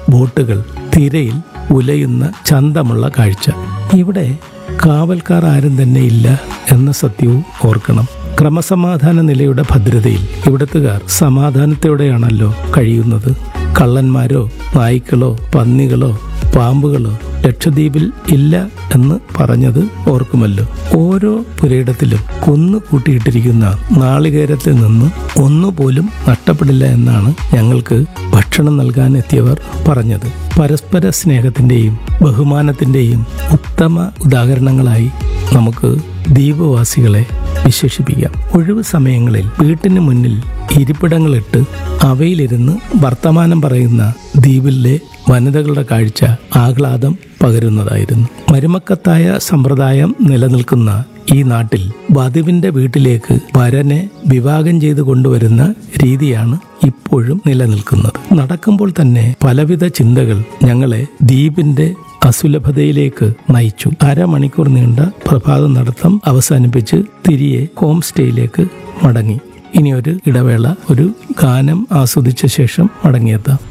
ബോട്ടുകൾ തിരയിൽ ഉലയുന്ന ചന്തമുള്ള കാഴ്ച ഇവിടെ കാവൽക്കാർ ആരും തന്നെ ഇല്ല എന്ന സത്യവും ഓർക്കണം ക്രമസമാധാന നിലയുടെ ഭദ്രതയിൽ ഇവിടത്തുകാർ സമാധാനത്തോടെയാണല്ലോ കഴിയുന്നത് കള്ളന്മാരോ നായ്ക്കളോ പന്നികളോ പാമ്പുകളോ ലക്ഷദ്വീപിൽ ഇല്ല എന്ന് പറഞ്ഞത് ഓർക്കുമല്ലോ ഓരോ പുരയിടത്തിലും കൊന്നു കൂട്ടിയിട്ടിരിക്കുന്ന നാളികേരത്തിൽ നിന്ന് ഒന്നുപോലും നഷ്ടപ്പെടില്ല എന്നാണ് ഞങ്ങൾക്ക് ഭക്ഷണം നൽകാൻ എത്തിയവർ പറഞ്ഞത് പരസ്പര സ്നേഹത്തിന്റെയും ബഹുമാനത്തിന്റെയും ഉത്തമ ഉദാഹരണങ്ങളായി നമുക്ക് ദ്വീപവാസികളെ വിശേഷിപ്പിക്കാം ഒഴിവ് സമയങ്ങളിൽ വീട്ടിന് മുന്നിൽ ഇരിപ്പിടങ്ങളിട്ട് അവയിലിരുന്ന് വർത്തമാനം പറയുന്ന ദ്വീപിലെ വനിതകളുടെ കാഴ്ച ആഹ്ലാദം പകരുന്നതായിരുന്നു മരുമക്കത്തായ സമ്പ്രദായം നിലനിൽക്കുന്ന ഈ നാട്ടിൽ വധുവിന്റെ വീട്ടിലേക്ക് വരനെ വിവാഹം ചെയ്ത് കൊണ്ടുവരുന്ന രീതിയാണ് ഇപ്പോഴും നിലനിൽക്കുന്നത് നടക്കുമ്പോൾ തന്നെ പലവിധ ചിന്തകൾ ഞങ്ങളെ ദ്വീപിന്റെ അസുലഭതയിലേക്ക് നയിച്ചു അരമണിക്കൂർ നീണ്ട പ്രഭാത നടത്തം അവസാനിപ്പിച്ച് തിരികെ ഹോം സ്റ്റേയിലേക്ക് മടങ്ങി ഇനി ഒരു ഇടവേള ഒരു ഗാനം ആസ്വദിച്ച ശേഷം മടങ്ങിയെത്താം